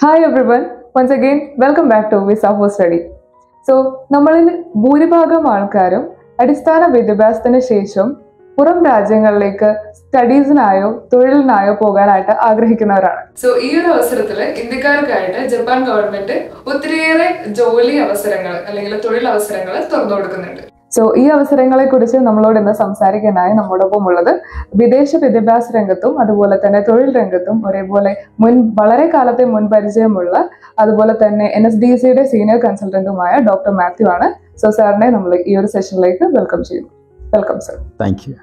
hi everyone once again welcome back to visa for study so നമ്മളിൽ ഭൂരിഭാഗം ആൾക്കാരും അടിസ്ഥാന വിദ്യാഭ്യാസത്തിന് ശേഷം പുറം രാജ്യങ്ങളിലേക്ക് സ്റ്റഡീസിനായോ തൊഴിലിനായോ പോകാനായിട്ട് ആഗ്രഹിക്കുന്നവരാണ് സോ ഈ ഒരു അവസരത്തിൽ ഇന്ത്യക്കാർക്കായിട്ട് ജപ്പാൻ ഗവൺമെന്റ് ഒത്തിരിയേറെ ജോലി അവസരങ്ങൾ അല്ലെങ്കിൽ തൊഴിൽ അവസരങ്ങൾ തുറന്നു കൊടുക്കുന്നുണ്ട് സോ ഈ അവസരങ്ങളെ കുറിച്ച് നമ്മളോട് ഇന്ന് സംസാരിക്കാനായി നമ്മോടൊപ്പം ഉള്ളത് വിദേശ വിദ്യാഭ്യാസ രംഗത്തും അതുപോലെ തന്നെ തൊഴിൽ രംഗത്തും ഒരേപോലെ മുൻ വളരെ കാലത്തെ മുൻ പരിചയമുള്ള അതുപോലെ തന്നെ എൻ എസ് ഡി സിയുടെ സീനിയർ കൺസൾട്ടന്റുമായ ഡോക്ടർ മാത്യു ആണ് സോ സാറിനെ നമ്മൾ ഈ ഒരു സെഷനിലേക്ക് വെൽക്കം ചെയ്യുന്നു welcome sir thank you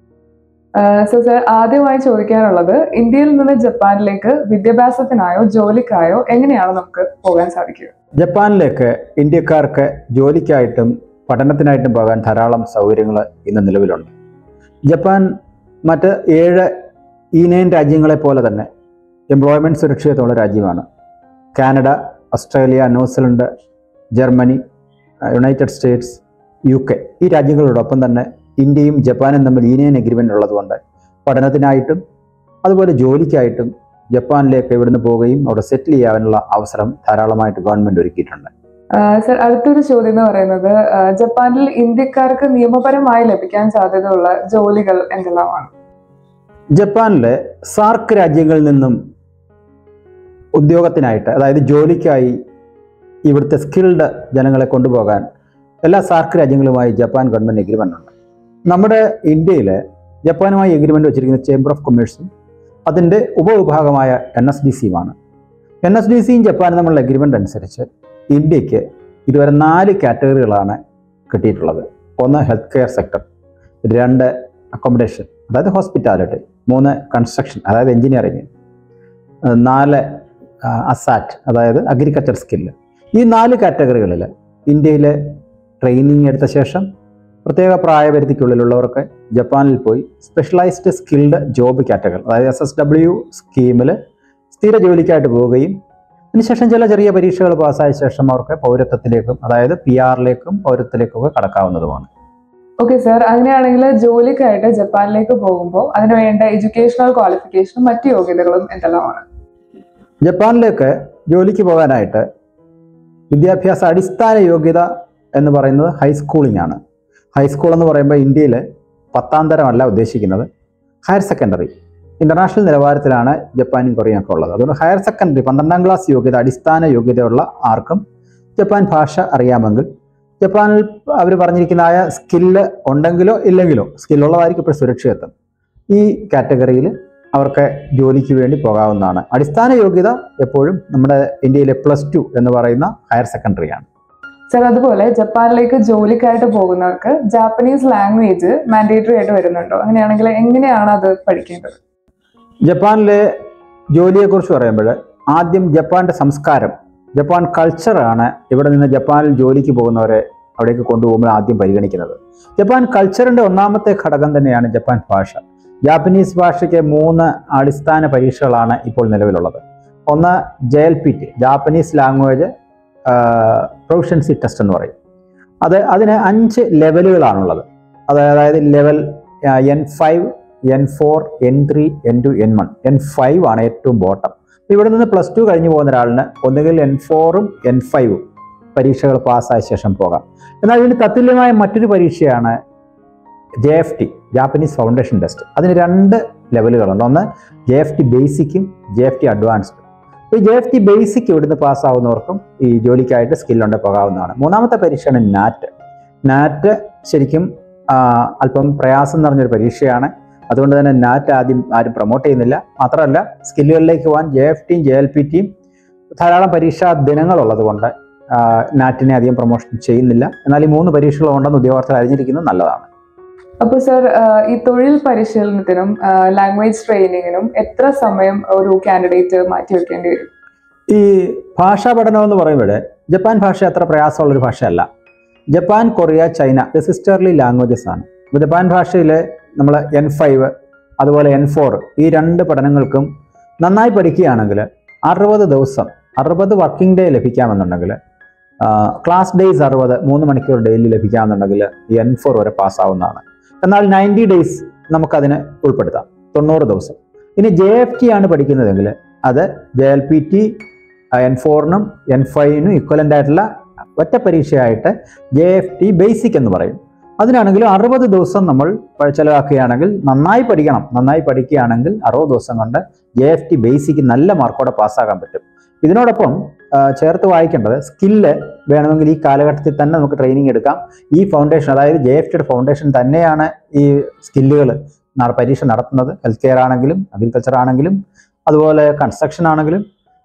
so sir ആദ്യമായി ചോദിക്കാനുള്ളത് ഇന്ത്യയിൽ നിന്ന് ജപ്പാനിലേക്ക് വിദ്യാഭ്യാസത്തിനായോ ജോലിക്കായോ എങ്ങനെയാണ് നമുക്ക് പോകാൻ സാധിക്കുക ജപ്പാനിലേക്ക് ഇന്ത്യക്കാർക്ക് ജോലിക്കായിട്ടും പഠനത്തിനായിട്ടും പോകാൻ ധാരാളം സൗകര്യങ്ങൾ ഇന്ന് നിലവിലുണ്ട് ജപ്പാൻ മറ്റ് ഏഴ് ഈനയൻ രാജ്യങ്ങളെ പോലെ തന്നെ എംപ്ലോയ്മെൻറ്റ് സുരക്ഷിതത്വമുള്ള രാജ്യമാണ് Canada Australia New Zealand Germany United States U K ഈ രാജ്യങ്ങളോടൊപ്പം തന്നെ ഇന്ത്യയും ജപ്പാനും തമ്മിൽ യൂണിയൻ എഗ്രിമെൻ്റ് ഉള്ളതുകൊണ്ട് പഠനത്തിനായിട്ടും അതുപോലെ ജോലിക്കായിട്ടും ജപ്പാനിലേക്ക് ഇവിടുന്ന് പോവുകയും അവിടെ സെറ്റിൽ ചെയ്യാനുള്ള അവസരം ധാരാളമായിട്ട് ഗവൺമെൻറ് ഒരുക്കിയിട്ടുണ്ട് സർ അടുത്തൊരു ചോദ്യം എന്ന് പറയുന്നത് ആ, ജപ്പാനിൽ ഇന്ത്യക്കാർക്ക് നിയമപരമായി ലഭിക്കാൻ സാധ്യതയുള്ള ജോലികൾ എന്തെല്ലാമാണ് ജപ്പാനിലെ സാർക്ക് രാജ്യങ്ങളിൽ നിന്നും ഉദ്യോഗത്തിനായിട്ട് അതായത് ജോലിക്കായി ഇവിടുത്തെ സ്കിൽഡ് ജനങ്ങളെ കൊണ്ടുപോകാൻ എല്ലാ സാർക്ക് രാജ്യങ്ങളുമായി ജപ്പാൻ ഗവൺമെൻറ് എഗ്രിമെൻ്റ് ഉണ്ട് നമ്മുടെ ഇന്ത്യയിൽ ജപ്പാനുമായി എഗ്രിമെൻ്റ് വെച്ചിരിക്കുന്ന ചേംബർ ഓഫ് കൊമേഴ്സും അതിൻ്റെ ഉപവിഭാഗമായ എൻ എസ് ഡി സിയുമാണ് എൻ എസ് ഡി സിയും ജപ്പാനും തമ്മിലുള്ള എഗ്രിമെൻ്റ് അനുസരിച്ച് ഇന്ത്യക്ക് ഇതുവരെ നാല് കാറ്റഗറികളാണ് കിട്ടിയിട്ടുള്ളത് ഒന്ന് ഹെൽത്ത് കെയർ സെക്ടർ രണ്ട് അക്കോമഡേഷൻ അതായത് ഹോസ്പിറ്റാലിറ്റി മൂന്ന് കൺസ്ട്രക്ഷൻ അതായത് എഞ്ചിനീയറിങ് നാല് അസാറ്റ് അതായത് അഗ്രികൾച്ചർ സ്കില്ല് ഈ നാല് കാറ്റഗറികളിൽ ഇന്ത്യയിൽ ട്രെയിനിങ് എടുത്ത ശേഷം പ്രത്യേക പ്രായപരിധിക്കുള്ളിലുള്ളവർക്ക് ജപ്പാനിൽ പോയി സ്പെഷ്യലൈസ്ഡ് സ്കിൽഡ് ജോബ് കാറ്റഗറി അതായത് എസ് എസ് ഡബ്ല്യു സ്കീമിൽ സ്ഥിര ജോലിക്കായിട്ട് പോവുകയും അതിനുശേഷം ചില ചെറിയ പരീക്ഷകൾ പാസ്സായ ശേഷം അവർക്ക് പൗരത്വത്തിലേക്കും അതായത് പി ആറിലേക്കും പൗരത്വത്തിലേക്കും ഒക്കെ കടക്കാവുന്നതുമാണ് ഓക്കെ സർ അങ്ങനെയാണെങ്കിൽ ജോലിക്കായിട്ട് ജപ്പാനിലേക്ക് പോകുമ്പോൾ അതിന് വേണ്ട എഡ്യൂക്കേഷണൽ ക്വാളിഫിക്കേഷനും മറ്റു യോഗ്യതകളും എന്തെല്ലാമാണ് ജപ്പാനിലേക്ക് ജോലിക്ക് പോകാനായിട്ട് വിദ്യാഭ്യാസ അടിസ്ഥാന യോഗ്യത എന്ന് പറയുന്നത് ഹൈസ്കൂളിംഗ് ആണ് ഹൈസ്കൂൾ എന്ന് പറയുമ്പോൾ ഇന്ത്യയിൽ പത്താം തരമല്ല ഉദ്ദേശിക്കുന്നത് ഹയർ സെക്കൻഡറി ഇൻ്റർനാഷണൽ നിലവാരത്തിലാണ് ജപ്പാനും കൊറിയൊക്കെ ഉള്ളത് അതുകൊണ്ട് ഹയർ സെക്കൻഡറി പന്ത്രണ്ടാം ക്ലാസ് യോഗ്യത അടിസ്ഥാന യോഗ്യതയുള്ള ആർക്കും ജപ്പാൻ ഭാഷ അറിയാമെങ്കിൽ ജപ്പാനിൽ അവർ പറഞ്ഞിരിക്കുന്ന ആയ സ്കില്ല് ഉണ്ടെങ്കിലോ ഇല്ലെങ്കിലോ സ്കില്ലുള്ളതായിരിക്കും ഇപ്പോൾ സുരക്ഷിതത്വം ഈ കാറ്റഗറിയിൽ അവർക്ക് ജോലിക്ക് വേണ്ടി പോകാവുന്നതാണ് അടിസ്ഥാന യോഗ്യത എപ്പോഴും നമ്മുടെ ഇന്ത്യയിലെ പ്ലസ് ടു എന്ന് പറയുന്ന ഹയർ സെക്കൻഡറിയാണ് സർ അതുപോലെ ജപ്പാനിലേക്ക് ജോലിക്കായിട്ട് പോകുന്നവർക്ക് ജാപ്പനീസ് ലാംഗ്വേജ് മാൻഡേറ്ററി ആയിട്ട് വരുന്നുണ്ടോ അങ്ങനെയാണെങ്കിൽ എങ്ങനെയാണ് അത് പഠിക്കേണ്ടത് ജപ്പാനിലെ ജോലിയെക്കുറിച്ച് പറയുമ്പോൾ ആദ്യം ജപ്പാന്റെ സംസ്കാരം ജപ്പാൻ കൾച്ചറാണ് ഇവിടെ നിന്ന് ജപ്പാനിൽ ജോലിക്ക് പോകുന്നവരെ അവിടേക്ക് കൊണ്ടുപോകുമ്പോൾ ആദ്യം പരിഗണിക്കുന്നത് ജപ്പാൻ കൾച്ചറിന്റെ ഒന്നാമത്തെ ഘടകം തന്നെയാണ് ജപ്പാൻ ഭാഷ ജാപ്പനീസ് ഭാഷയ്ക്ക് മൂന്ന് അടിസ്ഥാന പരീക്ഷകളാണ് ഇപ്പോൾ നിലവിലുള്ളത് ഒന്ന് J L P T Japanese language proficiency test എന്ന് പറയും അത് അതിന് അഞ്ച് ലെവലുകളാണുള്ളത് അത് അതായത് level N five N four N three N two N one N five ആണ് ഏറ്റവും ബോട്ടം ഇവിടെ നിന്ന് പ്ലസ് ടു കഴിഞ്ഞ് പോകുന്ന ഒരാളിന് ഒന്നുകിൽ എൻ ഫോറും എൻ ഫൈവും പരീക്ഷകൾ പാസ്സായ ശേഷം പോകാം എന്നാൽ ഇതിന് തത്തുല്യമായ മറ്റൊരു പരീക്ഷയാണ് J F T Japanese foundation test അതിന് രണ്ട് ലെവലുകളുണ്ട് ഒന്ന് ജെ എഫ് ടി ബേസിക്കും ജെ എഫ് ടി അഡ്വാൻസ്ഡ് അപ്പോൾ ഈ ജെ എഫ് ടി ബേസിക് ഇവിടുന്ന് പാസ്സാവുന്നവർക്കും ഈ ജോലിക്കായിട്ട് സ്കില്ലുണ്ട് പോകാവുന്നതാണ് മൂന്നാമത്തെ പരീക്ഷയാണ് നാറ്റ് നാറ്റ് ശരിക്കും ആ, അല്പം പ്രയാസം നിറഞ്ഞൊരു പരീക്ഷയാണ് അതുകൊണ്ട് തന്നെ നാറ്റ് ആദ്യം ആരും പ്രൊമോട്ട് ചെയ്യുന്നില്ല മാത്രമല്ല സ്കില്ലുകളിലേക്ക് പോകാൻ ജെ എഫ് ടിയും ജെ എൽ പി ടിയും ധാരാളം പരീക്ഷാ ദിനങ്ങളുള്ളത് കൊണ്ട് ആ, നാറ്റിനെ അധികം പ്രൊമോഷൻ ചെയ്യുന്നില്ല എന്നാൽ ഈ മൂന്ന് പരീക്ഷകൾ ഉണ്ടെന്ന് ഉദ്യോഗാർത്ഥികൾ അറിഞ്ഞിരിക്കുന്നത് നല്ലതാണ് അപ്പോൾ സർ ഈ തൊഴിൽ പരിശീലനത്തിനും ലാംഗ്വേജ് ട്രെയിനിങ്ങിനും എത്ര സമയം ഒരു കാൻഡിഡേറ്റ് മാറ്റി വെക്കേണ്ടി വരും ഈ ഭാഷാ പഠനം എന്ന് പറയുമ്പോൾ ജപ്പാൻ ഭാഷ അത്ര പ്രയാസമുള്ളൊരു ഭാഷയല്ല ജപ്പാൻ കൊറിയ ചൈന ഇത് സിസ്റ്റർലി ലാംഗ്വേജസ് ആണ് അപ്പോൾ ജപ്പാൻ ഭാഷയിൽ നമ്മൾ എൻ ഫൈവ് അതുപോലെ എൻ ഫോർ ഈ രണ്ട് പഠനങ്ങൾക്കും നന്നായി പഠിക്കുകയാണെങ്കിൽ അറുപത് ദിവസം അറുപത് വർക്കിംഗ് ഡേ ലഭിക്കാമെന്നുണ്ടെങ്കിൽ ക്ലാസ് ഡേയ്സ് അറുപത് മൂന്ന് മണിക്കൂർ ഡെയിലി ലഭിക്കാമെന്നുണ്ടെങ്കിൽ എൻ ഫോർ വരെ പാസ്സാവുന്നതാണ് എന്നാൽ നയൻറ്റി ഡേയ്സ് നമുക്കതിന് ഉൾപ്പെടുത്താം തൊണ്ണൂറ് ദിവസം ഇനി ജെ എഫ് ടി ആണ് പഠിക്കുന്നതെങ്കിൽ അത് J L P T N ഫോറിനും എൻ ഫൈവിനും ഇക്വലൻ്റ് ആയിട്ടുള്ള ഒറ്റ പരീക്ഷയായിട്ട് ജെ എഫ് ടി ബേസിക് എന്ന് പറയും അതിനാണെങ്കിലും അറുപത് ദിവസം നമ്മൾ പ- ചെലവാക്കുകയാണെങ്കിൽ നന്നായി പഠിക്കണം നന്നായി പഠിക്കുകയാണെങ്കിൽ അറുപത് ദിവസം കൊണ്ട് ജെ എഫ് ടി ബേസിക് നല്ല മാർക്കോടെ പാസ്സാക്കാൻ പറ്റും ഇതിനോടൊപ്പം ആ, ചേർത്ത് വായിക്കേണ്ടത് സ്കില്ല് വേണമെങ്കിൽ ഈ കാലഘട്ടത്തിൽ തന്നെ നമുക്ക് ട്രെയിനിങ് എടുക്കാം ഈ ഫൗണ്ടേഷൻ അതായത് ജെ എഫ് ടിയുടെ ഫൗണ്ടേഷൻ തന്നെയാണ് ഈ സ്കില്ലുകൾ പരീക്ഷ നടത്തുന്നത് ഹെൽത്ത് കെയർ ആണെങ്കിലും അഗ്രികൾച്ചർ ആണെങ്കിലും അതുപോലെ കൺസ്ട്രക്ഷൻ ആണെങ്കിലും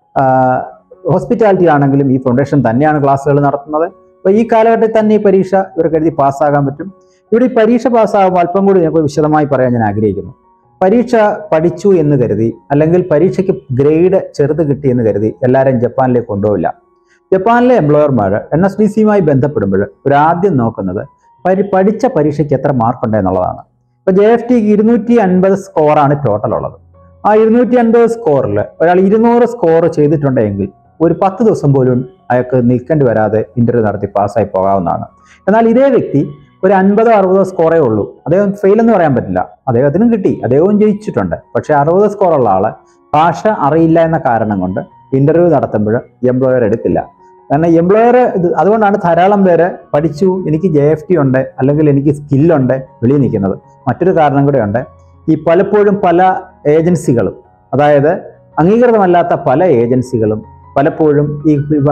ഹോസ്പിറ്റാലിറ്റി ആണെങ്കിലും ഈ ഫൗണ്ടേഷൻ തന്നെയാണ് ക്ലാസ്സുകൾ നടത്തുന്നത് അപ്പോൾ ഈ കാലഘട്ടത്തിൽ തന്നെ ഈ പരീക്ഷ ഇവർക്ക് എഴുതി പാസ്സാകാൻ പറ്റും ഇവിടെ ഈ പരീക്ഷ പാസ്സാകുമ്പോൾ അല്പം കൂടി ഞങ്ങൾക്ക് വിശദമായി പറയാൻ ഞാൻ ആഗ്രഹിക്കുന്നു പരീക്ഷ പഠിച്ചു എന്ന് കരുതി അല്ലെങ്കിൽ പരീക്ഷയ്ക്ക് ഗ്രേഡ് ചെറുത് കിട്ടി എന്ന് കരുതി എല്ലാവരും ജപ്പാനിലേക്ക് കൊണ്ടുപോവില്ല ജപ്പാനിലെ എംപ്ലോയർമാർ എൻ എസ് ഡി സിയുമായി ബന്ധപ്പെടുമ്പോൾ ഒരു ആദ്യം നോക്കുന്നത് പരി പഠിച്ച പരീക്ഷയ്ക്ക് എത്ര മാർക്ക് ഉണ്ട് എന്നുള്ളതാണ് ഇപ്പോൾ ജെ എഫ് ടിക്ക് ഇരുന്നൂറ്റി അൻപത് സ്കോറാണ് ടോട്ടൽ ഉള്ളത് ആ ഇരുന്നൂറ്റി അൻപത് സ്കോറിൽ ഒരാൾ ഇരുന്നൂറ് സ്കോർ ചെയ്തിട്ടുണ്ടെങ്കിൽ ഒരു പത്ത് ദിവസം പോലും അയാൾക്ക് നിൽക്കേണ്ടി വരാതെ ഇന്റർവ്യൂ നടത്തി പാസ്സായി പോകാവുന്നതാണ് എന്നാൽ ഇതേ വ്യക്തി ഒരു അൻപതോ അറുപതോ സ്കോറേ ഉള്ളൂ അദ്ദേഹം ഫെയിൽ എന്ന് പറയാൻ പറ്റില്ല അദ്ദേഹത്തിനും കിട്ടി അദ്ദേഹവും ജയിച്ചിട്ടുണ്ട് പക്ഷേ അറുപത് സ്കോറുള്ള ആള് ഭാഷ അറിയില്ല എന്ന കാരണം കൊണ്ട് ഇന്റർവ്യൂ നടത്തുമ്പോൾ എംപ്ലോയർ എടുക്കില്ല കാരണം എംപ്ലോയർ അതുകൊണ്ടാണ് ധാരാളം പേര് പഠിച്ചു എനിക്ക് ജെ എഫ് ടി ഉണ്ട് അല്ലെങ്കിൽ എനിക്ക് സ്കില്ലുണ്ട് വെളിയിൽ നിൽക്കുന്നത് മറ്റൊരു കാരണം കൂടെ ഉണ്ട് ഈ പലപ്പോഴും പല ഏജൻസികളും അതായത് അംഗീകൃതമല്ലാത്ത പല ഏജൻസികളും പലപ്പോഴും ഈ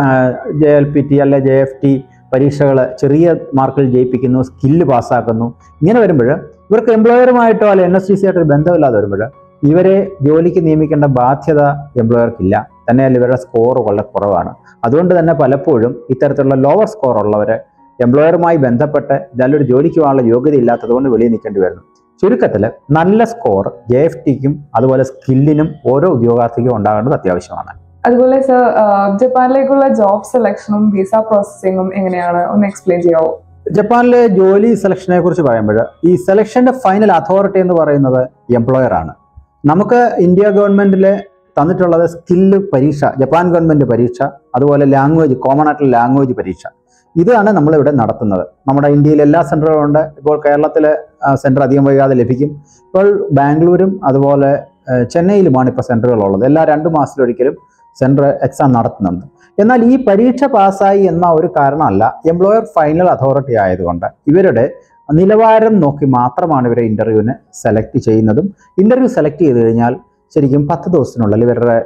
ജെ എൽ പി ടി അല്ലെ ജെ എഫ് ടി പരീക്ഷകൾ ചെറിയ മാർക്കിൽ ജയിപ്പിക്കുന്നു സ്കില്ല് പാസ്സാക്കുന്നു ഇങ്ങനെ വരുമ്പോൾ ഇവർക്ക് എംപ്ലോയറുമായിട്ടോ അല്ലെ എൻ എസ് ടി സി ആയിട്ടോ ഒരു ബന്ധമില്ലാതെ വരുമ്പോൾ ഇവരെ ജോലിക്ക് നിയമിക്കേണ്ട ബാധ്യത എംപ്ലോയർക്കില്ല തന്നെയല്ല ഇവരുടെ സ്കോർ വളരെ കുറവാണ് അതുകൊണ്ട് തന്നെ പലപ്പോഴും ഇത്തരത്തിലുള്ള ലോവർ സ്കോർ ഉള്ളവർ എംപ്ലോയറുമായി ബന്ധപ്പെട്ട് നല്ലൊരു ജോലിക്ക് പോകാനുള്ള യോഗ്യത ഇല്ലാത്തതുകൊണ്ട് വെളിയിൽ നിൽക്കേണ്ടി വരുന്നു ചുരുക്കത്തിൽ നല്ല സ്കോർ ജെ എഫ് ടിക്കും അതുപോലെ സ്കില്ലിനും ഓരോ ഉദ്യോഗാർത്ഥിക്കും ഉണ്ടാകേണ്ടത് അത്യാവശ്യമാണ് അതുപോലെ സർ ജപ്പാനിലേക്കുള്ള ജോബ് സെലക്ഷനും വിസ പ്രോസസ്സിങ്ങും എങ്ങനെയാണ് ഒന്ന് എക്സ്പ്ലെയിൻ ചെയ്യാവോ ജപ്പാനിലെ ജോലി സെലക്ഷനെ കുറിച്ച് പറയുമ്പോൾ ഈ സെലക്ഷന്റെ ഫൈനൽ അതോറിറ്റി എന്ന് പറയുന്നത് എംപ്ലോയർ ആണ് നമുക്ക് ഇന്ത്യ ഗവൺമെന്റിലെ തന്നിട്ടുള്ളത് സ്കില്ല് പരീക്ഷ ജപ്പാൻ ഗവൺമെന്റ് പരീക്ഷ അതുപോലെ ലാംഗ്വേജ് കോമൺ ആയിട്ടുള്ള ലാംഗ്വേജ് പരീക്ഷ ഇതാണ് നമ്മളിവിടെ നടത്തുന്നത് നമ്മുടെ ഇന്ത്യയിൽ എല്ലാ സെന്ററുകളും ഉണ്ട് ഇപ്പോൾ കേരളത്തിലെ സെന്റർ അധികം വൈകാതെ ലഭിക്കും ഇപ്പോൾ ബാംഗ്ലൂരും അതുപോലെ ആ, ചെന്നൈയിലുമാണ് ഇപ്പോൾ സെന്ററുകളുള്ളത് എല്ലാ രണ്ട് മാസത്തിലൊരിക്കലും സെൻറ്റർ എക്സാം നടത്തുന്നുണ്ട് എന്നാൽ ഈ പരീക്ഷ പാസ്സായി എന്ന ഒരു കാരണമല്ല എംപ്ലോയർ ഫൈനൽ അതോറിറ്റി ആയതുകൊണ്ട് ഇവരുടെ നിലവാരം നോക്കി മാത്രമാണ് ഇവരെ ഇൻ്റർവ്യൂവിന് സെലക്ട് ചെയ്യുന്നതും ഇൻ്റർവ്യൂ സെലക്ട് ചെയ്ത് കഴിഞ്ഞാൽ ശരിക്കും പത്ത് ദിവസത്തിനുള്ളിൽ ഇവരുടെ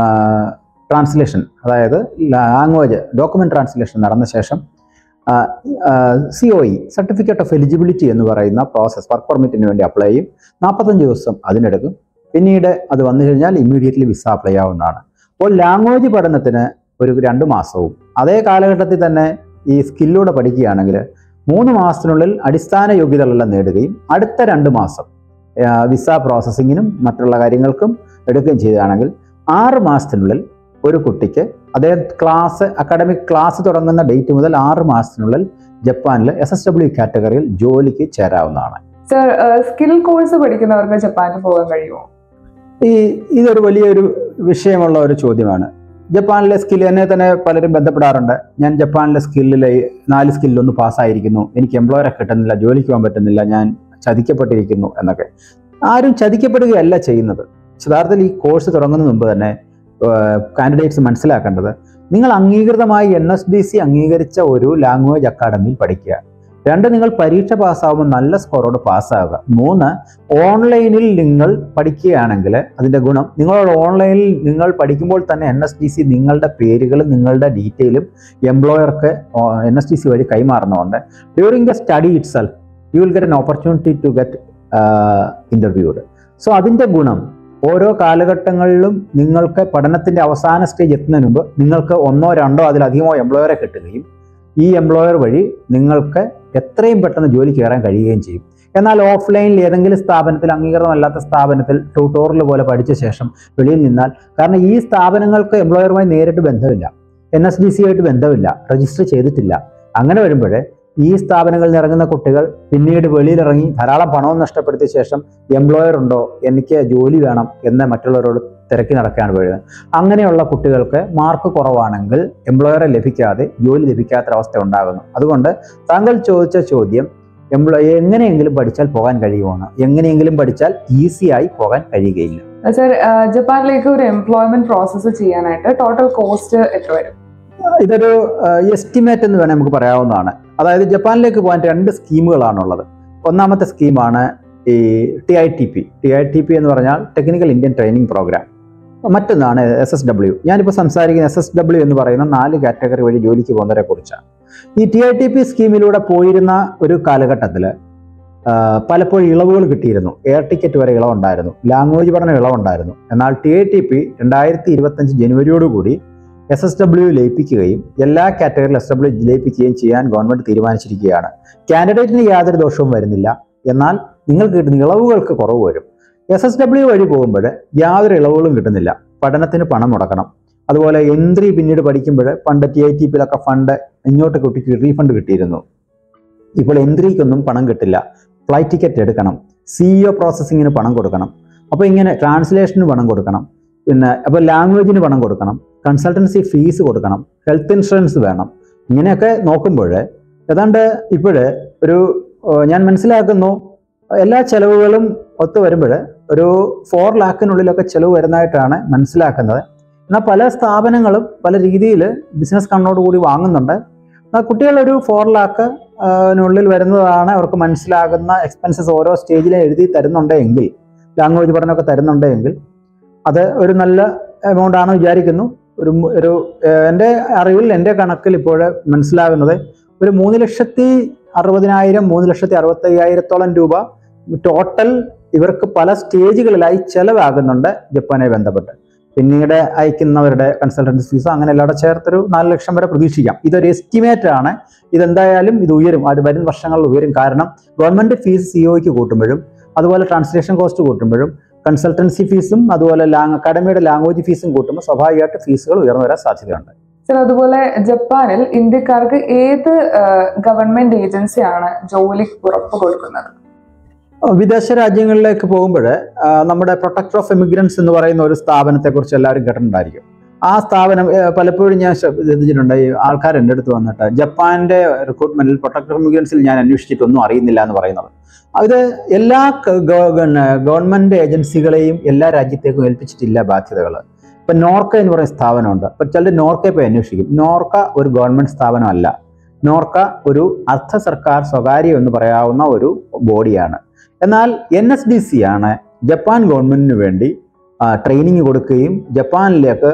ട്രാൻസ്ലേഷൻ അതായത് ലാംഗ്വേജ് ഡോക്യുമെന്റ് ട്രാൻസ്ലേഷൻ നടന്ന ശേഷം C O E certificate of eligibility എന്ന് പറയുന്ന പ്രോസസ്സ് വർക്ക് പെർമിറ്റിന് വേണ്ടി അപ്ലൈ ചെയ്യും നാൽപ്പത്തഞ്ച് ദിവസം അതിനെടുക്കും പിന്നീട് അത് വന്നു കഴിഞ്ഞാൽ ഇമ്മീഡിയറ്റ്ലി വിസ അപ്ലൈ ആവുന്നതാണ് അപ്പോൾ ലാംഗ്വേജ് പഠനത്തിന് ഒരു രണ്ട് മാസവും അതേ കാലഘട്ടത്തിൽ തന്നെ ഈ സ്കില്ലൂടെ പഠിക്കുകയാണെങ്കിൽ മൂന്ന് മാസത്തിനുള്ളിൽ അടിസ്ഥാന യോഗ്യതകളെല്ലാം നേടുകയും അടുത്ത രണ്ട് മാസം ആ, വിസ പ്രോസസ്സിങ്ങിനും മറ്റുള്ള കാര്യങ്ങൾക്കും എടുക്കുകയും ചെയ്യുകയാണെങ്കിൽ ആറ് മാസത്തിനുള്ളിൽ ഒരു കുട്ടിക്ക് അദ്ദേഹം ക്ലാസ് അക്കാഡമിക് ക്ലാസ് തുടങ്ങുന്ന ഡേറ്റ് മുതൽ ആറ് മാസത്തിനുള്ളിൽ ജപ്പാനിൽ എസ് എസ് ഡബ്ല്യു കാറ്റഗറിയിൽ ജോലിക്ക് ചേരാവുന്നതാണ് സർ സ്കിൽ കോഴ്സ് പഠിക്കുന്നവർക്ക് ജപ്പാനിൽ പോകാൻ കഴിയുമോ ഈ ഇതൊരു വലിയൊരു വിഷയമുള്ള ഒരു ചോദ്യമാണ് ജപ്പാനിലെ സ്കിൽ എന്നെ തന്നെ പലരും ബന്ധപ്പെടാറുണ്ട് ഞാൻ ജപ്പാനിലെ സ്കില്ലിലെ നാല് സ്കില്ലൊന്ന് പാസ്സായിരിക്കുന്നു എനിക്ക് എംപ്ലോയറെ കിട്ടുന്നില്ല ജോലിക്ക് പോകാൻ പറ്റുന്നില്ല ഞാൻ ചതിക്കപ്പെട്ടിരിക്കുന്നു എന്നൊക്കെ ആരും ചതിക്കപ്പെടുകയല്ല ചെയ്യുന്നത് യഥാർത്ഥത്തിൽ ഈ കോഴ്സ് തുടങ്ങുന്നതിന് മുമ്പ് തന്നെ കാൻഡിഡേറ്റ്സ് മനസ്സിലാക്കേണ്ടത് നിങ്ങൾ അംഗീകൃതമായി എൻ എസ് ഡി സി അംഗീകരിച്ച ഒരു ലാംഗ്വേജ് അക്കാഡമിയിൽ പഠിക്കുക രണ്ട് നിങ്ങൾ പരീക്ഷ പാസ്സാവുമ്പോൾ നല്ല സ്കോറോട് പാസ്സാവുക മൂന്ന് ഓൺലൈനിൽ നിങ്ങൾ പഠിക്കുകയാണെങ്കിൽ അതിൻ്റെ ഗുണം നിങ്ങളോട് ഓൺലൈനിൽ നിങ്ങൾ പഠിക്കുമ്പോൾ തന്നെ എൻ എസ് ഡി സി നിങ്ങളുടെ പേരുകളും നിങ്ങളുടെ ഡീറ്റെയിലും എംപ്ലോയർക്ക് എൻ എസ് ഡി സി വഴി കൈമാറുന്നതുകൊണ്ട് during the study itself you will get an opportunity to get interviewed so അതിൻ്റെ ഗുണം ഓരോ കാലഘട്ടങ്ങളിലും നിങ്ങൾക്ക് പഠനത്തിൻ്റെ അവസാന സ്റ്റേജ് എത്തുന്നതിന് മുമ്പ് നിങ്ങൾക്ക് ഒന്നോ രണ്ടോ അതിലധികമോ എംപ്ലോയറെ കിട്ടുകയും ഈ എംപ്ലോയർ വഴി നിങ്ങൾക്ക് എത്രയും പെട്ടെന്ന് ജോലി കയറാൻ കഴിയുകയും ചെയ്യും എന്നാൽ ഓഫ്ലൈനിൽ ഏതെങ്കിലും സ്ഥാപനത്തിൽ അംഗീകൃതമല്ലാത്ത സ്ഥാപനത്തിൽ ട്യൂട്ടോറിയൽ പോലെ പഠിച്ച ശേഷം വെളിയിൽ നിന്നാൽ കാരണം ഈ സ്ഥാപനങ്ങൾക്ക് എംപ്ലോയറുമായി നേരിട്ട് ബന്ധമില്ല എൻ എസ് ഡി സി ആയിട്ട് ബന്ധമില്ല രജിസ്റ്റർ ചെയ്തിട്ടില്ല അങ്ങനെ വരുമ്പോൾ ഈ സ്ഥാപനങ്ങളിൽ നിന്ന് ഇറങ്ങുന്ന കുട്ടികൾ പിന്നീട് വെളിയിലിറങ്ങി ധാരാളം പണവും നഷ്ടപ്പെടുത്തിയ ശേഷം എംപ്ലോയർ ഉണ്ടോ എനിക്ക് ജോലി വേണം എന്ന് മറ്റുള്ളവരോട് തിരക്കി നടക്കുകയാണ് വീഴുന്നത് അങ്ങനെയുള്ള കുട്ടികൾക്ക് മാർക്ക് കുറവാണെങ്കിൽ എംപ്ലോയറെ ലഭിക്കാതെ ജോലി ലഭിക്കാത്തൊരവസ്ഥ ഉണ്ടാകുന്നു അതുകൊണ്ട് താങ്കൾ ചോദിച്ച ചോദ്യം എംപ്ലോയി എങ്ങനെയെങ്കിലും പഠിച്ചാൽ പോകാൻ കഴിയുമാണ് എങ്ങനെയെങ്കിലും പഠിച്ചാൽ ഈസിയായി പോകാൻ കഴിയുകയില്ല സർ ജപ്പാനിലേക്ക് ഒരു എംപ്ലോയ്മെന്റ് പ്രോസസ്സ് ചെയ്യാനായിട്ട് ടോട്ടൽ കോസ്റ്റ് എത്ര വരും ഇതൊരു എസ്റ്റിമേറ്റ് എന്ന് വേണേൽ നമുക്ക് പറയാവുന്നതാണ് അതായത് ജപ്പാനിലേക്ക് പോകാൻ രണ്ട് സ്കീമുകളാണുള്ളത് ഒന്നാമത്തെ സ്കീമാണ് ഈ T I T P T I T P എന്ന് പറഞ്ഞാൽ ടെക്നിക്കൽ ഇന്ത്യൻ ട്രെയിനിങ് പ്രോഗ്രാം മറ്റൊന്നാണ് എസ് എസ് ഡബ്ല്യു ഞാനിപ്പോൾ സംസാരിക്കുന്ന എസ് എസ് ഡബ്ല്യു എന്ന് പറയുന്ന നാല് കാറ്റഗറി വഴി ജോലിക്ക് പോകുന്നവരെ കുറിച്ചാണ് ഈ ടി ഐ ടി പി സ്കീമിലൂടെ പോയിരുന്ന ഒരു കാലഘട്ടത്തിൽ പലപ്പോഴും ഇളവുകൾ കിട്ടിയിരുന്നു എയർ ടിക്കറ്റ് വരെ ഇളവുണ്ടായിരുന്നു ലാംഗ്വേജ് പഠനം ഇളവുണ്ടായിരുന്നു എന്നാൽ ടി ഐ ടി പി രണ്ടായിരത്തി ഇരുപത്തഞ്ച് ജനുവരിയോടുകൂടി എസ് എസ് ഡബ്ല്യു ലയിപ്പിക്കുകയും എല്ലാ കാറ്റഗറിയിലും എസ് ഡബ്ല്യു ലയിപ്പിക്കുകയും ചെയ്യാൻ ഗവൺമെന്റ് തീരുമാനിച്ചിരിക്കുകയാണ് കാൻഡിഡേറ്റിന് യാതൊരു ദോഷവും വരുന്നില്ല എന്നാൽ നിങ്ങൾക്ക് കിട്ടുന്ന ഇളവുകൾക്ക് കുറവ് വരും എസ് എസ് ഡബ്ല്യു വഴി പോകുമ്പോൾ യാതൊരു ഇളവുകളും കിട്ടുന്നില്ല പഠനത്തിന് പണം മുടക്കണം അതുപോലെ എൻട്രി പിന്നീട് പഠിക്കുമ്പോൾ പണ്ട് ടി ഐ ടി പിയിലൊക്കെ ഫണ്ട് ഇങ്ങോട്ട് കുട്ടിക്ക് റീഫണ്ട് കിട്ടിയിരുന്നു ഇപ്പോൾ എൻട്രിക്കൊന്നും പണം കിട്ടില്ല ഫ്ലൈറ്റ് ടിക്കറ്റ് എടുക്കണം സിഇഒ പ്രോസസ്സിങ്ങിന് പണം കൊടുക്കണം അപ്പോൾ ഇങ്ങനെ ട്രാൻസ്ലേഷന് പണം കൊടുക്കണം പിന്നെ അപ്പോൾ ലാംഗ്വേജിന് പണം കൊടുക്കണം കൺസൾട്ടൻസി ഫീസ് കൊടുക്കണം ഹെൽത്ത് ഇൻഷുറൻസ് വേണം ഇങ്ങനെയൊക്കെ നോക്കുമ്പോൾ ഏതാണ്ട് ഇപ്പോൾ ഒരു ഏഹ്, ഞാൻ മനസ്സിലാക്കുന്നു എല്ലാ ചെലവുകളും ഒത്തു വരുമ്പോൾ ഒരു ഫോർ ലാഖിനുള്ളിലൊക്കെ ചെലവ് വരുന്നതായിട്ടാണ് മനസ്സിലാക്കുന്നത് എന്നാൽ പല സ്ഥാപനങ്ങളും പല രീതിയിൽ ബിസിനസ് കണ്ണോട് കൂടി വാങ്ങുന്നുണ്ട് എന്നാൽ കുട്ടികളൊരു ഫോർ ലാക്ക് നുള്ളിൽ വരുന്നതാണ് അവർക്ക് മനസ്സിലാകുന്ന എക്സ്പെൻസസ് ഓരോ സ്റ്റേജിലും എഴുതി തരുന്നുണ്ടെങ്കിൽ ലാംഗ്വേജ് പഠനമൊക്കെ തരുന്നുണ്ടെങ്കിൽ അത് ഒരു നല്ല എമൗണ്ട് ആണ് വിചാരിക്കുന്നു ഒരു മു- ഒരു ഏഹ്, എൻ്റെ അറിവിൽ എൻ്റെ കണക്കിൽ ഇപ്പോൾ മനസ്സിലാകുന്നത് ഒരു മൂന്ന് ലക്ഷത്തി അറുപതിനായിരം മൂന്ന് ലക്ഷത്തി അറുപത്തി അയ്യായിരത്തോളം രൂപ ടോട്ടൽ ഇവർക്ക് പല സ്റ്റേജുകളിലായി ചെലവാകുന്നുണ്ട് ജപ്പാനെ ബന്ധപ്പെട്ട് പിന്നീട് അയക്കുന്നവരുടെ കൺസൾട്ടൻസി ഫീസോ അങ്ങനെ എല്ലാം ചേർത്തൊരു നാല് ലക്ഷം വരെ പ്രതീക്ഷിക്കാം ഇതൊരു എസ്റ്റിമേറ്റ് ആണ് ഇതെന്തായാലും ഇത് ഉയരും അത് വരും വർഷങ്ങളിൽ ഉയരും കാരണം ഗവൺമെന്റ് ഫീസ് സിഒയ്ക്ക് കൂട്ടുമ്പോഴും അതുപോലെ ട്രാൻസ്ലേഷൻ കോസ്റ്റ് കൂട്ടുമ്പോഴും കൺസൾട്ടൻസി ഫീസും അതുപോലെ ലാങ് അക്കാഡമിയുടെ ലാംഗ്വേജ് ഫീസും കൂട്ടുമ്പോൾ സ്വാഭാവികമായിട്ട് ഫീസുകൾ ഉയർന്നു വരാൻ സാധ്യതയുണ്ട് സർ അതുപോലെ ജപ്പാനിൽ ഇന്ത്യക്കാർക്ക് ഏത് ഗവൺമെന്റ് ഏജൻസിയാണ് ജോലി ഉറപ്പ് കൊടുക്കുന്നത് വിദേശ രാജ്യങ്ങളിലേക്ക് പോകുമ്പോൾ നമ്മുടെ പ്രൊട്ടക്ടർ ഓഫ് എമിഗ്രൻസ് എന്ന് പറയുന്ന ഒരു സ്ഥാപനത്തെക്കുറിച്ച് എല്ലാവരും കേട്ടിട്ടുണ്ടായിരിക്കും ആ സ്ഥാപനം ഏഹ്, പലപ്പോഴും ഞാൻ ശ്രദ്ധിച്ചിട്ടുണ്ട് ഈ ആൾക്കാർ എൻ്റെ അടുത്ത് വന്നിട്ട് ജപ്പാന്റെ റിക്രൂട്ട്മെന്റിൽ പ്രൊട്ടക്ടർ ഓഫ് എമിഗ്രൻസിൽ ഞാൻ അന്വേഷിച്ചിട്ടൊന്നും അറിയുന്നില്ല എന്ന് പറയുന്നത് അത് എല്ലാ ക- ഗവ- ഗവ- ഗവൺമെന്റ് ഏജൻസികളെയും എല്ലാ രാജ്യത്തേക്കും ഏൽപ്പിച്ചിട്ടില്ല ബാധ്യതകൾ ഇപ്പൊ നോർക്ക എന്ന് പറയുന്ന സ്ഥാപനമുണ്ട് ഇപ്പൊ ചിലർ നോർക്കയെ പോയി അന്വേഷിക്കും നോർക്ക ഒരു ഗവൺമെന്റ് സ്ഥാപനമല്ല നോർക്ക ഒരു അർദ്ധ സർക്കാർ സ്വകാര്യം എന്ന് പറയാവുന്ന ഒരു ബോഡിയാണ് എന്നാൽ എൻ എസ് ഡി സി ആണ് ജപ്പാൻ ഗവൺമെന്റിന് വേണ്ടി ട്രെയിനിങ് കൊടുക്കുകയും ജപ്പാനിലേക്ക്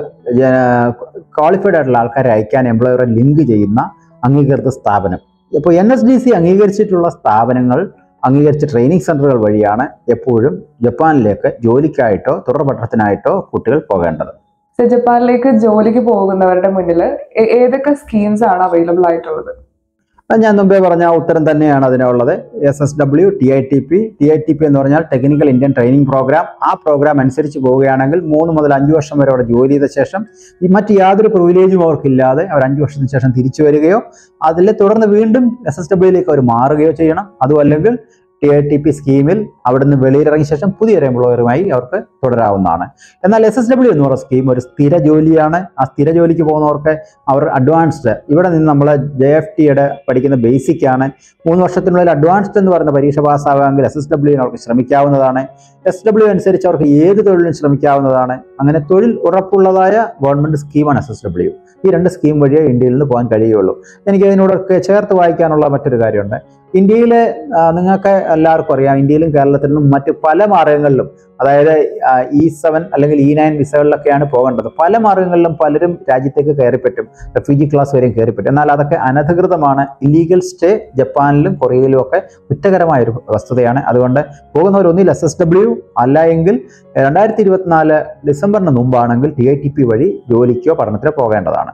ക്വാളിഫൈഡ് ആയിട്ടുള്ള ആൾക്കാരെ അയക്കാൻ എംപ്ലോയറെ ലിങ്ക് ചെയ്യുന്ന അംഗീകൃത സ്ഥാപനം ഇപ്പോൾ എൻ എസ് ഡി സി അംഗീകരിച്ചിട്ടുള്ള സ്ഥാപനങ്ങൾ അംഗീകരിച്ച ട്രെയിനിങ് സെന്ററുകൾ വഴിയാണ് എപ്പോഴും ജപ്പാനിലേക്ക് ജോലിക്കായിട്ടോ തുടർ പഠനത്തിനായിട്ടോ കുട്ടികൾ പോകേണ്ടത് സർ ജപ്പാനിലേക്ക് ജോലിക്ക് പോകുന്നവരുടെ മുന്നിൽ ഏ- ഏതൊക്കെ സ്കീംസ് ആണ് അവൈലബിൾ ആയിട്ടുള്ളത് അത് ഞാൻ മുമ്പേ പറഞ്ഞ ആ ഉത്തരം തന്നെയാണ് അതിനുള്ളത് S S W T I T P T I T P എന്ന് പറഞ്ഞാൽ ടെക്നിക്കൽ ഇന്ത്യൻ ട്രെയിനിങ് പ്രോഗ്രാം ആ പ്രോഗ്രാം അനുസരിച്ച് പോവുകയാണെങ്കിൽ മൂന്ന് മുതൽ അഞ്ച് വർഷം വരെ അവിടെ ജോലി ചെയ്ത ശേഷം ഈ മറ്റ് യാതൊരു പ്രിവിലേജും അവർക്കില്ലാതെ അവർ അഞ്ച് വർഷത്തിന് ശേഷം തിരിച്ചു വരികയോ അതിൽ തുടർന്ന് വീണ്ടും എസ് എസ് ഡബ്ല്യുയിലേക്ക് അവർ മാറുകയോ ചെയ്യണം അതും അല്ലെങ്കിൽ ടി ഐ ടി പി സ്കീമിൽ അവിടുന്ന് വെളിയിലിറങ്ങിയ ശേഷം പുതിയൊരു എംപ്ലോയറുമായി അവർക്ക് തുടരാവുന്നതാണ് എന്നാൽ എസ് എസ് ഡബ്ല്യു എന്ന് പറയുന്ന സ്കീം ഒരു സ്ഥിര ജോലിയാണ് ആ സ്ഥിര ജോലിക്ക് പോകുന്നവർക്ക് അവർ അഡ്വാൻസ്ഡ് ഇവിടെ നിന്ന് നമ്മൾ ജെ എഫ് ടിയുടെ പഠിക്കുന്ന ബേസിക് ആണ് മൂന്ന് വർഷത്തിനുള്ളിൽ അഡ്വാൻസ്ഡ് എന്ന് പറയുന്ന പരീക്ഷ പാസ്സാകാമെങ്കിൽ എസ് എസ് ഡബ്ല്യുവിന് അവർക്ക് ശ്രമിക്കാവുന്നതാണ് എസ് ഡബ്ല്യു അനുസരിച്ച് അവർക്ക് ഏത് തൊഴിലും ശ്രമിക്കാവുന്നതാണ് അങ്ങനെ തൊഴിൽ ഉറപ്പുള്ളതായ ഗവൺമെന്റ് സ്കീമാണ് എസ് എസ് ഡബ്ല്യു ഈ രണ്ട് സ്കീം വഴിയേ ഇന്ത്യയിൽ നിന്ന് പോകാൻ കഴിയുള്ളൂ എനിക്ക് അതിനോടൊക്കെ ചേർത്ത് വായിക്കാനുള്ള മറ്റൊരു കാര്യമുണ്ട് ഇന്ത്യയിലെ ആ, നിങ്ങൾക്ക് എല്ലാവർക്കും അറിയാം ഇന്ത്യയിലും കേരളത്തിലും മറ്റ് പല മാർഗങ്ങളിലും അതായത് ഇ സെവൻ അല്ലെങ്കിൽ ഇ നയൻ വിസകളിലൊക്കെയാണ് പോകേണ്ടത് പല മാർഗങ്ങളിലും പലരും രാജ്യത്തേക്ക് കയറിപ്പറ്റും റെഫ്യൂജി ക്ലാസ് വരെയും കയറിപ്പറ്റും എന്നാൽ അതൊക്കെ അനധികൃതമാണ് ഇല്ലീഗൽ സ്റ്റേ ജപ്പാനിലും കൊറിയയിലും ഒക്കെ കുറ്റകരമായ ഒരു വസ്തുതയാണ് അതുകൊണ്ട് പോകുന്നവർ ഒന്നിൽ എസ് എസ് ഡബ്ല്യു അല്ല എങ്കിൽ രണ്ടായിരത്തി ഇരുപത്തിനാല് ഡിസംബറിന് മുമ്പാണെങ്കിൽ ടി ഐ ടി പി വഴി ജോലിക്കോ പഠനത്തിനോ പോകേണ്ടതാണ്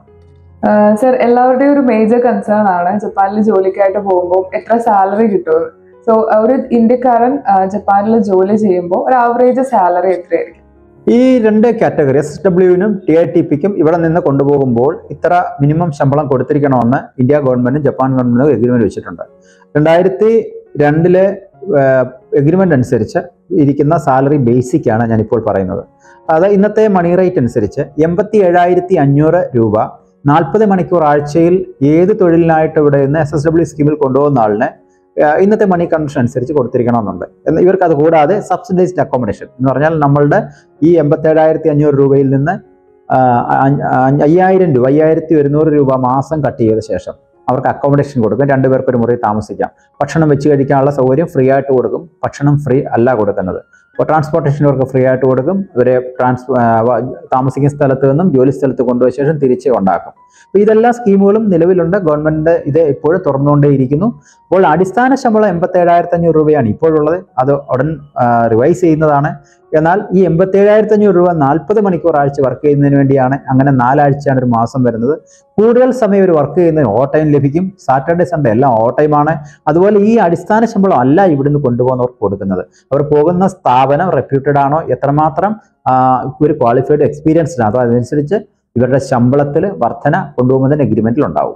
സർ എല്ലാവരുടെയും ഒരു മേജർ കൺസേൺ ആണ് ജപ്പാനിൽ ജോലിക്കായിട്ട് പോകുമ്പോൾ എത്ര സാലറി കിട്ടുമെന്ന് സോ ഒരു ഇന്ത്യക്കാരൻ ആ, ജപ്പാനിൽ ജോലി ചെയ്യുമ്പോൾ ഒരു ആവറേജ് സാലറി എത്രയായിരിക്കും ഈ രണ്ട് കാറ്റഗറി എസ് ഡബ്ല്യുവിനും ടി ഐ ടി പിക്കും ഇവിടെ നിന്ന് കൊണ്ടുപോകുമ്പോൾ ഇത്ര മിനിമം ശമ്പളം കൊടുത്തിരിക്കണമെന്ന് ഇന്ത്യ ഗവൺമെന്റും ജപ്പാൻ ഗവൺമെന്റും എഗ്രിമെന്റ് വെച്ചിട്ടുണ്ട് രണ്ടായിരത്തി രണ്ടിലെ എഗ്രിമെന്റ് അനുസരിച്ച് ഇരിക്കുന്ന സാലറി ബേസിക് ആണ് ഞാനിപ്പോൾ പറയുന്നത് അത് ഇന്നത്തെ മണി റേറ്റ് അനുസരിച്ച് എൺപത്തി ഏഴായിരത്തി അഞ്ഞൂറ് രൂപ നാൽപ്പത് മണിക്കൂർ ആഴ്ചയിൽ ഏത് തൊഴിലിനായിട്ട് ഇവിടെ നിന്ന് എസ് എസ് ഡബ്ല്യു സ്കീമിൽ കൊണ്ടുപോകുന്ന ആളിന് ആ, ഇന്നത്തെ മണി കൺവെൻഷൻ അനുസരിച്ച് കൊടുത്തിരിക്കണമെന്നുണ്ട് എന്നാൽ ഇവർക്ക് അത് കൂടാതെ സബ്സിഡൈസ്ഡ് അക്കോമഡേഷൻ എന്ന് പറഞ്ഞാൽ നമ്മളുടെ ഈ എൺപത്തേഴായിരത്തി അഞ്ഞൂറ് രൂപയിൽ നിന്ന് ആ, അഞ്ഞ- അഞ്ഞ- അയ്യായിരം രൂപ അയ്യായിരത്തി ഒരുന്നൂറ് രൂപ മാസം കട്ട് ചെയ്ത ശേഷം അവർക്ക് അക്കോമഡേഷൻ കൊടുക്കും രണ്ടുപേർക്ക് ഒരു മുറി താമസിക്കാം ഭക്ഷണം വെച്ച് കഴിക്കാനുള്ള സൗകര്യം ഫ്രീ ആയിട്ട് കൊടുക്കും ഭക്ഷണം ഫ്രീ അല്ല കൊടുക്കുന്നത് അപ്പോൾ ട്രാൻസ്പോർട്ടേഷൻ ഇവർക്ക് ഫ്രീ ആയിട്ട് കൊടുക്കും ഇവരെ ട്രാൻസ് ആ, വ- താമസിക്കുന്ന സ്ഥലത്ത് നിന്നും ജോലി സ്ഥലത്ത് കൊണ്ടുപോയ ശേഷം തിരിച്ച് ഉണ്ടാക്കും അപ്പോൾ ഇതെല്ലാ സ്കീമുകളും നിലവിലുണ്ട് ഗവൺമെന്റ് ഇത് ഇപ്പോഴും തുറന്നുകൊണ്ടേയിരിക്കുന്നു അപ്പോൾ അടിസ്ഥാന ശമ്പളം എൺപത്തേഴായിരത്തി അഞ്ഞൂറ് രൂപയാണ് ഇപ്പോഴുള്ളത് അത് ഉടൻ റിവൈസ് ചെയ്യുന്നതാണ് എന്നാൽ ഈ എൺപത്തേഴായിരത്തി അഞ്ഞൂറ് രൂപ നാൽപ്പത് മണിക്കൂർ ആഴ്ച വർക്ക് ചെയ്യുന്നതിന് വേണ്ടിയാണ് അങ്ങനെ നാലാഴ്ചയാണ് ഒരു മാസം വരുന്നത് കൂടുതൽ സമയം ഒരു വർക്ക് ചെയ്യുന്നതിന് ഓവർ ടൈം ലഭിക്കും സാറ്റർഡേ സൺഡേ എല്ലാം ഓവർ ടൈമാണ് അതുപോലെ ഈ അടിസ്ഥാന ശമ്പളം അല്ല ഇവിടുന്ന് കൊണ്ടുപോകുന്നവർക്ക് കൊടുക്കുന്നത് അവർ പോകുന്ന സ്ഥാപനം റെപ്യൂട്ടഡ് ആണോ എത്രമാത്രം ആ, ഒരു ക്വാളിഫൈഡ് എക്സ്പീരിയൻസ്ഡ് ആണോ അതനുസരിച്ച് ഇവരുടെ ശമ്പളത്തിൽ വർധന കൊണ്ടുപോകുന്നതിന് എഗ്രിമെന്റിൽ ഉണ്ടാവും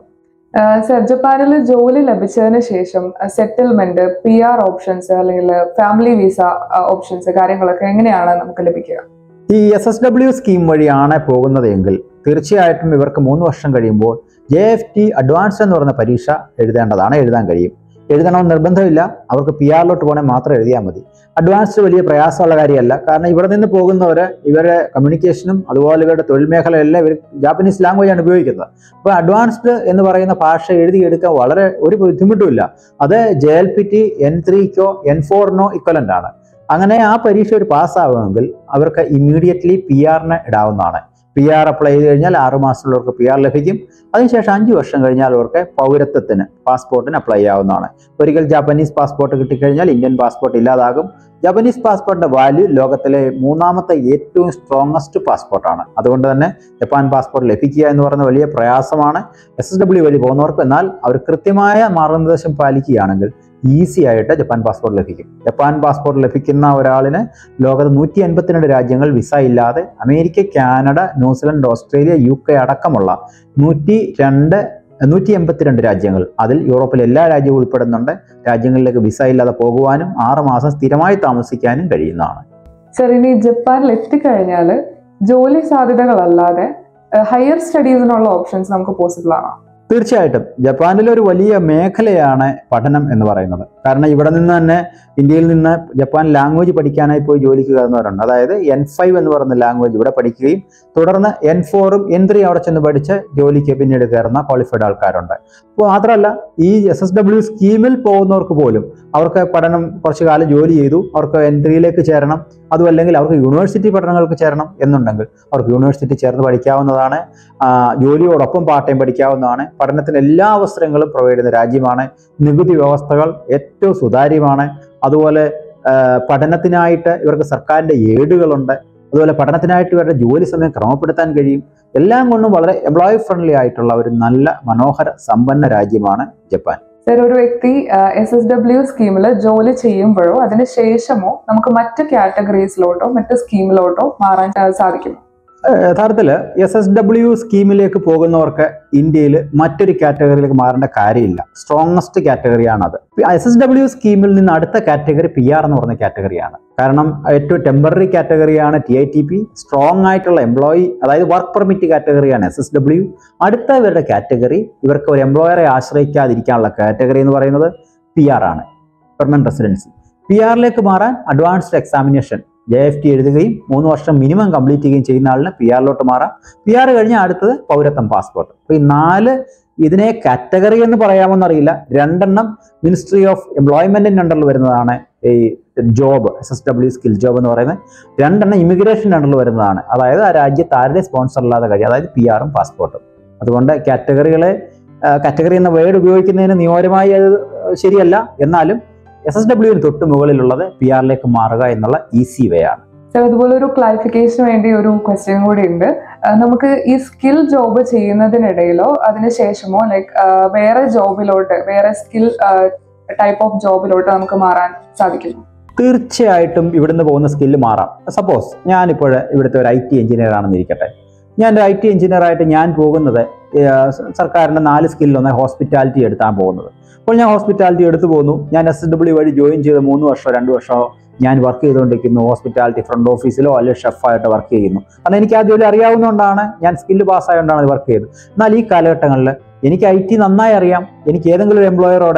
സർ ജപ്പാനിൽ ജോലി ലഭിച്ചതിന് ശേഷം സെറ്റിൽമെന്റ് പി ആർ ഓപ്ഷൻസ് അല്ലെങ്കിൽ ഫാമിലി വിസ ഓപ്ഷൻസ് കാര്യങ്ങളൊക്കെ എങ്ങനെയാണ് നമുക്ക് ലഭിക്കുക ഈ എസ് എസ് ഡബ്ല്യു സ്കീം വഴിയാണ് പോകുന്നതെങ്കിൽ തീർച്ചയായിട്ടും ഇവർക്ക് മൂന്ന് വർഷം കഴിയുമ്പോൾ ജെ എഫ് ടി അഡ്വാൻസ് എന്ന് പറയുന്ന പരീക്ഷ എഴുതേണ്ടതാണ് എഴുതാൻ കഴിയും എഴുതണമെന്ന് നിർബന്ധമില്ല അവർക്ക് പി ആറിലോട്ട് പോകണേ മാത്രം എഴുതിയാൽ മതി അഡ്വാൻസ്ഡ് വലിയ പ്രയാസമുള്ള കാര്യമല്ല കാരണം ഇവിടെ നിന്ന് പോകുന്നവർ ഇവരുടെ കമ്മ്യൂണിക്കേഷനും അതുപോലെ ഇവരുടെ തൊഴിൽ മേഖലയെല്ലാം ഇവർ ജാപ്പനീസ് ലാംഗ്വേജ് ആണ് ഉപയോഗിക്കുന്നത് അപ്പോൾ അഡ്വാൻസ്ഡ് എന്ന് പറയുന്ന ഭാഷ എഴുതിയെടുക്കാൻ വളരെ ഒരു ബുദ്ധിമുട്ടുമില്ല അത് J L P T N ത്രീക്കോ എൻ ഫോറിനോ ഇക്വലൻ്റ് ആണ് അങ്ങനെ ആ പരീക്ഷ ഒരു പാസ്സാവുമെങ്കിൽ അവർക്ക് ഇമ്മീഡിയറ്റ്ലി പി ആറിന് ഇടാവുന്നതാണ് പി ആർ അപ്ലൈ ചെയ്ത് കഴിഞ്ഞാൽ ആറ് മാസത്തിലുള്ളവർക്ക് പി ആർ ലഭിക്കും അതിനുശേഷം അഞ്ച് വർഷം കഴിഞ്ഞാൽ അവർക്ക് പൗരത്വത്തിന് പാസ്പോർട്ടിന് അപ്ലൈ ചെയ്യാവുന്നതാണ് ഒരിക്കൽ ജാപ്പനീസ് പാസ്പോർട്ട് കിട്ടിക്കഴിഞ്ഞാൽ ഇന്ത്യൻ പാസ്പോർട്ട് ഇല്ലാതാകും ജാപ്പനീസ് പാസ്പോർട്ടിന്റെ വാല്യൂ ലോകത്തിലെ മൂന്നാമത്തെ ഏറ്റവും സ്ട്രോങ്ങസ്റ്റ് പാസ്പോർട്ടാണ് അതുകൊണ്ട് തന്നെ ജപ്പാൻ പാസ്പോർട്ട് ലഭിക്കുക എന്ന് പറയുന്ന വലിയ പ്രയാസമാണ് എസ് എസ് ഡബ്ല്യു വഴി പോകുന്നവർക്ക് എന്നാൽ അവർ കൃത്യമായ മാർഗനിർദ്ദേശം പാലിക്കുകയാണെങ്കിൽ ഈസി ആയിട്ട് ജപ്പാൻ പാസ്പോർട്ട് ലഭിക്കും ജപ്പാൻ പാസ്പോർട്ട് ലഭിക്കുന്ന ഒരാളിന് ലോകത്ത് നൂറ്റി എൺപത്തിരണ്ട് രാജ്യങ്ങൾ വിസ ഇല്ലാതെ America Canada New Zealand Australia U K അടക്കമുള്ള നൂറ്റി രണ്ട് നൂറ്റി എൺപത്തിരണ്ട് രാജ്യങ്ങൾ അതിൽ യൂറോപ്പിലെ എല്ലാ രാജ്യവും ഉൾപ്പെടുന്നുണ്ട് രാജ്യങ്ങളിലേക്ക് വിസ ഇല്ലാതെ പോകുവാനും ആറ് മാസം സ്ഥിരമായി താമസിക്കാനും കഴിയുന്നതാണ് സർ ഇനി ജപ്പാനിൽ എത്തിക്കഴിഞ്ഞാൽ ജോലി സാധ്യതകളല്ലാതെ ഹയർ സ്റ്റഡീസിനുള്ള ഓപ്ഷൻസ് നമുക്ക് പോസിബിൾ ആണോ തീർച്ചയായിട്ടും ജപ്പാനിലെ ഒരു വലിയ മേഖലയാണ് പഠനം എന്ന് പറയുന്നത് കാരണം ഇവിടെ നിന്ന് തന്നെ ഇന്ത്യയിൽ നിന്ന് ജപ്പാൻ ലാംഗ്വേജ് പഠിക്കാനായി പോയി ജോലിക്ക് കയറുന്നവരുണ്ട് അതായത് എൻ ഫൈവ് എന്ന് പറയുന്ന ലാംഗ്വേജ് ഇവിടെ പഠിക്കുകയും തുടർന്ന് എൻ ഫോറും എൻ ത്രീ അവിടെ ചെന്ന് പഠിച്ച് ജോലിക്ക് പിന്നീട് കയറുന്ന ക്വാളിഫൈഡ് ആൾക്കാരുണ്ട് അപ്പോൾ മാത്രമല്ല ഈ എസ് എസ് ഡബ്ല്യു സ്കീമിൽ പോകുന്നവർക്ക് പോലും അവർക്ക് പഠനം കുറച്ചു കാലം ജോലി ചെയ്തു അവർക്ക് എൻ ത്രീയിലേക്ക് ചേരണം അതും അല്ലെങ്കിൽ അവർക്ക് യൂണിവേഴ്സിറ്റി പഠനങ്ങൾക്ക് ചേരണം എന്നുണ്ടെങ്കിൽ അവർക്ക് യൂണിവേഴ്സിറ്റി ചേർന്ന് പഠിക്കാവുന്നതാണ് ആ, ജോലിയോടൊപ്പം പാർട്ട് ടൈം പഠിക്കാവുന്നതാണ് പഠനത്തിന് എല്ലാ അവസരങ്ങളും പ്രൊവൈഡ് ചെയ്യുന്ന രാജ്യമാണ് നികുതി വ്യവസ്ഥകൾ ഏറ്റവും സുതാര്യമാണ് അതുപോലെ ആ, പഠനത്തിനായിട്ട് ഇവർക്ക് സർക്കാരിൻ്റെ ഏടുകളുണ്ട് അതുപോലെ പഠനത്തിനായിട്ട് ഇവരുടെ ജോലി സമയം ക്രമപ്പെടുത്താൻ കഴിയും എല്ലാം കൊണ്ടും വളരെ എംപ്ലോയി ഫ്രണ്ട്ലി ആയിട്ടുള്ള ഒരു നല്ല മനോഹര സമ്പന്ന രാജ്യമാണ് ജപ്പാൻ സർ ഒരു വ്യക്തി എസ് എസ് ഡബ്ല്യു സ്കീമിൽ ജോലി ചെയ്യുമ്പോഴോ അതിന് ശേഷമോ നമുക്ക് മറ്റ് കാറ്റഗറീസിലോട്ടോ മറ്റ് സ്കീമിലോട്ടോ മാറാൻ ആ, സാധിക്കുമോ യഥാർത്ഥത്തിൽ എസ് എസ് ഡബ്ല്യു സ്കീമിലേക്ക് പോകുന്നവർക്ക് ഇന്ത്യയിൽ മറ്റൊരു കാറ്റഗറിയിലേക്ക് മാറേണ്ട കാര്യമില്ല സ്ട്രോങ്ങസ്റ്റ് കാറ്റഗറിയാണ് അത് എസ് എസ് ഡബ്ല്യു സ്കീമിൽ നിന്ന് അടുത്ത കാറ്റഗറി പി ആർ എന്ന് പറയുന്ന കാറ്റഗറിയാണ് കാരണം ഏറ്റവും ടെമ്പററി കാറ്റഗറിയാണ് T I T P strong ആയിട്ടുള്ള എംപ്ലോയി അതായത് വർക്ക് പെർമിറ്റ് കാറ്റഗറിയാണ് എസ് എസ് ഡബ്ല്യു അടുത്ത ഇവരുടെ കാറ്റഗറി ഇവർക്ക് ഒരു എംപ്ലോയറെ ആശ്രയിക്കാതിരിക്കാനുള്ള കാറ്റഗറി എന്ന് പറയുന്നത് പി ആർ ആണ് പെർമനന്റ് റെസിഡൻസി പി ആറിലേക്ക് മാറാൻ advanced examination J F T എഴുതുകയും മൂന്ന് വർഷം മിനിമം കംപ്ലീറ്റ് ചെയ്യുകയും ചെയ്യുന്ന ആളിന് പി ആറിലോട്ട് മാറാം പി ആർ കഴിഞ്ഞാൽ അടുത്തത് പൗരത്വം പാസ്പോർട്ട് അപ്പോൾ ഈ നാല് ഇതിനെ കാറ്റഗറി എന്ന് പറയാമെന്നറിയില്ല രണ്ടെണ്ണം മിനിസ്ട്രി ഓഫ് എംപ്ലോയ്മെന്റിന്റെ അണ്ടറിൽ വരുന്നതാണ് ഈ job S S W skill job എന്ന് പറയുന്നത് രണ്ടെണ്ണം ഇമിഗ്രേഷൻ്റെ അണ്ടറിൽ വരുന്നതാണ് അതായത് ആ രാജ്യത്ത് ആരുടെ സ്പോൺസർ ഇല്ലാതെ കഴിയും അതായത് പി ആറും പാസ്പോർട്ടും അതുകൊണ്ട് കാറ്റഗറികളെ കാറ്റഗറി എന്ന വേർഡ് ഉപയോഗിക്കുന്നതിന് നിയമപരമായി അത് ശരിയല്ല എന്നാലും എസ് എസ് ഡബ്ല്യുവിന് തൊട്ട് മുകളിലുള്ളത് പി ആറിലേക്ക് മാറുക എന്നുള്ള ഈസി വേ ആണ് സർ അതുപോലെ ഒരു ക്ലാരിഫിക്കേഷന് വേണ്ടി ഒരു ക്വസ്റ്റ്യൻ കൂടി ഉണ്ട് ആ, നമുക്ക് ഈ സ്കിൽ ജോബ് ചെയ്യുന്നതിനിടയിലോ അതിനുശേഷമോ ലൈക്ക് വേറെ ജോബിലോട്ട് വേറെ സ്കിൽ ടൈപ്പ് ഓഫ് ജോബിലോട്ട് നമുക്ക് മാറാൻ സാധിക്കുമോ തീർച്ചയായിട്ടും ഇവിടുന്ന് പോകുന്ന സ്കില്ല് മാറാം സപ്പോസ് ഞാനിപ്പോൾ ഇവിടുത്തെ ഒരു ഐ ടി എഞ്ചിനീയർ ആണെന്ന് ഇരിക്കട്ടെ ഞാൻ ഒരു ഐ ടി എഞ്ചിനീയറായിട്ട് ഞാൻ പോകുന്നത് ഏർ, സർക്കാരിൻ്റെ നാല് സ്കില്ലൊന്ന് ഹോസ്പിറ്റാലിറ്റി എടുത്താൻ പോകുന്നത് അപ്പോൾ ഞാൻ ഹോസ്പിറ്റാലിറ്റി എടുത്തു പോകുന്നു ഞാൻ എസ് ഡബ്ല്യു വഴി ജോയിൻ ചെയ്ത് മൂന്ന് വർഷമോ രണ്ട് വർഷമോ ഞാൻ വർക്ക് ചെയ്തുകൊണ്ടിരിക്കുന്നു ഹോസ്പിറ്റാലിറ്റി ഫ്രണ്ട് ഓഫീസിലോ അല്ലെങ്കിൽ ഷെഫായിട്ട് വർക്ക് ചെയ്യുന്നു അന്ന് എനിക്ക് ആ ജോലി അറിയാവുന്നതുകൊണ്ടാണ് ഞാൻ സ്കില്ല് പാസ്സായതുകൊണ്ടാണ് വർക്ക് ചെയ്തത് എന്നാൽ ഈ കാലഘട്ടങ്ങളിൽ എനിക്ക് ഐ ടി നന്നായി അറിയാം എനിക്ക് ഏതെങ്കിലും ഒരു എംപ്ലോയറോടെ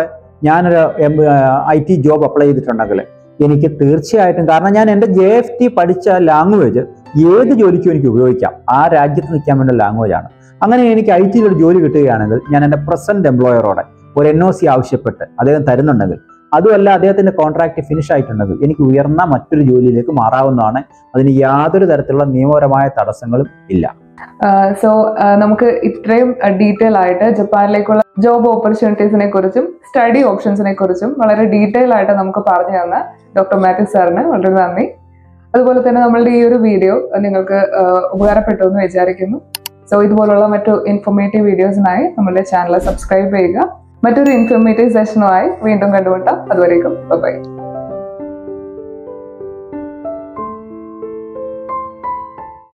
ഞാനൊരു ഐ ടി ജോബ് അപ്ലൈ ചെയ്തിട്ടുണ്ടെങ്കിൽ എനിക്ക് തീർച്ചയായിട്ടും കാരണം ഞാൻ എൻ്റെ ജെ എഫ് ടി പഠിച്ച ലാംഗ്വേജ് ഏത് ജോലിക്കും എനിക്ക് ഉപയോഗിക്കാം ആ രാജ്യത്ത് നിൽക്കാൻ വേണ്ട ലാംഗ്വേജ് ആണ് അങ്ങനെ എനിക്ക് ഐ ടിയിൽ ഒരു ജോലി കിട്ടുകയാണെങ്കിൽ ഞാൻ എൻ്റെ പ്രസന്റ് എംപ്ലോയറോടെ ഒരു എൻ ഒ സി ആവശ്യപ്പെട്ട് അദ്ദേഹം തരുന്നുണ്ടെങ്കിൽ അതുമല്ല അദ്ദേഹത്തിന്റെ കോൺട്രാക്ട് ഫിനിഷ് ആയിട്ടുണ്ടെങ്കിൽ എനിക്ക് ഉയർന്ന മറ്റൊരു ജോലിയിലേക്ക് മാറാവുന്നതാണ് അതിന് യാതൊരു തരത്തിലുള്ള നിയമപരമായ തടസ്സങ്ങളും ഇല്ല സോ നമുക്ക് ഇത്രയും ഡീറ്റെയിൽ ആയിട്ട് ജപ്പാനിലേക്കുള്ള ജോബ് ഓപ്പർച്യൂണിറ്റീസിനെ കുറിച്ചും സ്റ്റഡി ഓപ്ഷൻസിനെ കുറിച്ചും വളരെ ഡീറ്റെയിൽ ആയിട്ട് നമുക്ക് പറഞ്ഞു തന്ന ഡോക്ടർ മാത്യു സാറിന് വളരെ നന്ദി അതുപോലെ തന്നെ നമ്മളുടെ ഈ ഒരു വീഡിയോ നിങ്ങൾക്ക് ആഹ് ഉപകാരപ്പെട്ടു എന്ന് വിചാരിക്കുന്നു സോ ഇതുപോലുള്ള മറ്റു ഇൻഫോർമേറ്റീവ് വീഡിയോസിനായി നമ്മുടെ ചാനൽ സബ്സ്ക്രൈബ് ചെയ്യുക മറ്റൊരു ഇൻഫോർമേറ്റീവ് സെഷനുമായി വീണ്ടും കണ്ടുമുട്ടാം അതുവരേക്കും ബൈ